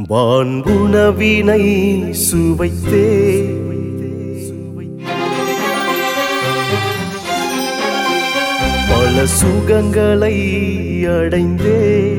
வான்புணவினை சுவைத்தே பல சுகங்களை அடைந்தே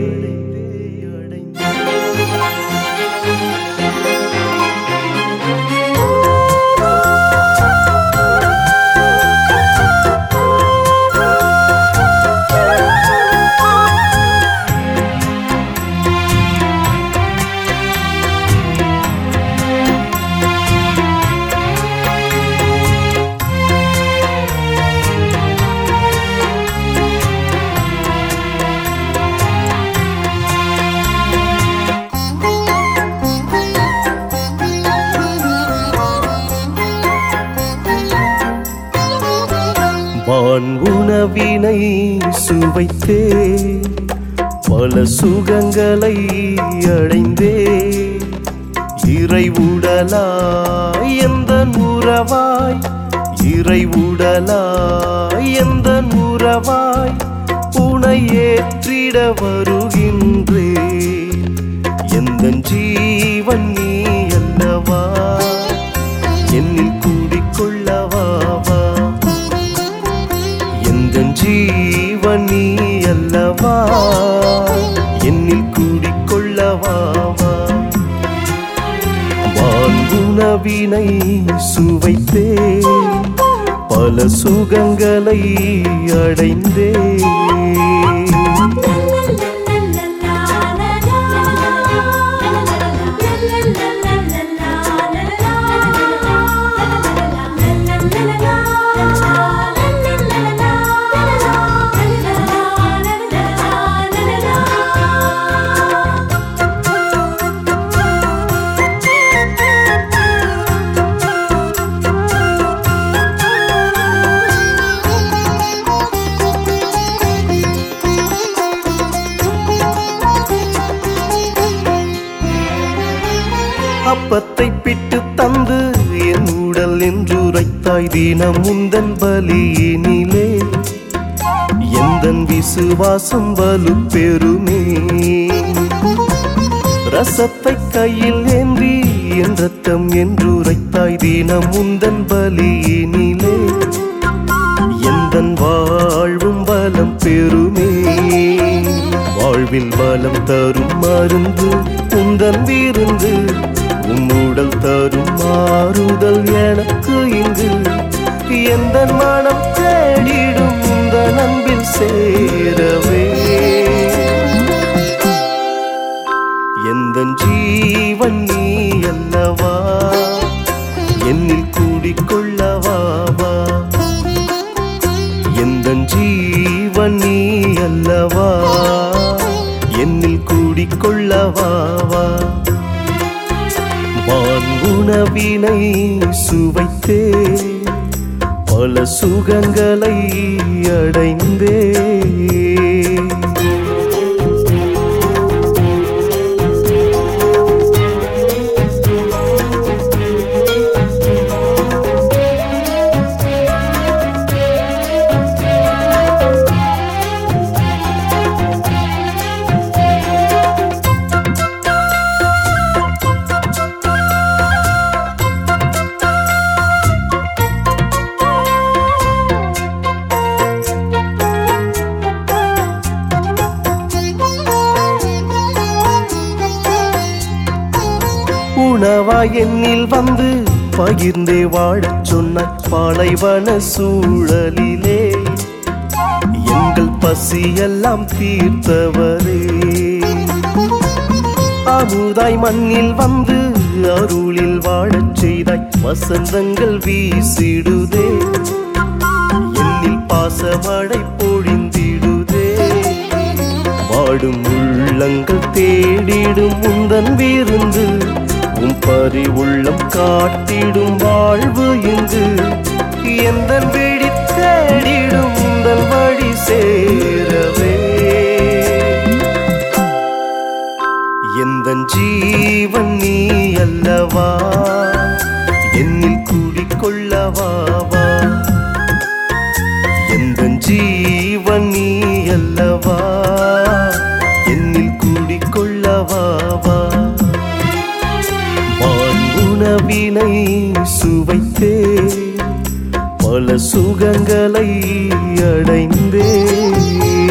வான் உணவினை சுவைத்தே பல சுகங்களை அடைந்தே இறை உடலாய் எந்த உறவாய் இறை உடலாய் எந்த உறவாய் உனை ஏற்றிட வருகின்றே எந்த ஜீவன் நீ அல்லவா என்னில் கூடிக்கொள்ளவாவா எந்த ஜீவன் நீ அல்லவா என்னில் கூடிக்கொள்ளவாவா வாங்குணவினை சுவைத்தே பல சுகங்களை அடைந்தே அப்பத்தை பிட்டு தந்து என் உடல் என்றுரைத்தாய் தினம் முந்தன் பலியினிலே எந்தன் விசுவாசம் வலு பெருமே ரசத்தை கையில் ஏந்தி என் ரத்தம் என்றுரைத்தாய் தினம் முந்தன் பலியினிலே எந்தன் வாழ்வும் வலம் பெருமே வாழ்வில் வலம் தரும் மருந்து உந்தன் விருந்து உம்முடல் தரும் மாறுதல் எனக்கு இங்கு எந்த மனம் தேடிடும் இந்த அன்பில் சேரவே எந்த ஜீவன் நீ அல்லவா என்னில் கூடிக்கொள்ளவாவா எந்த ஜீவன் நீ அல்லவா என்னில் கூடிக்கொள்ளவாவா வான் உணவினை சுவைத்தே பல சுகங்களை அடைந்தே உணவா என்னில் வந்து பகிர்ந்தே வாழச் சொன்ன பாலைவன சூழலிலே எங்கள் பசியெல்லாம் தீர்த்தவரே அமுதாய் மண்ணில் வந்து அருளில் வாழச் செய்தாய் வசந்தங்கள் வீசிடுதே என்னில் பாசமழை பொழிந்திடுதே வாடும் உள்ளங்கள் தேடிடும் முந்தன் விருந்து உம் பறி உள்ளம் காட்டிடும் வாழ்வு இங்கு எந்த விழி தேடிடும் உந்தன் வழி சேரவே எந்த ஜீவன் நீ அல்லவா என்னில் கூடிக்கொள்ளவாவா எந்த ஜீவன் நீ அல்லவா என்னில் கூடிக்கொள்ளவாவா அன்பினை சுவைத்தே பல சுகங்களை அடைந்தே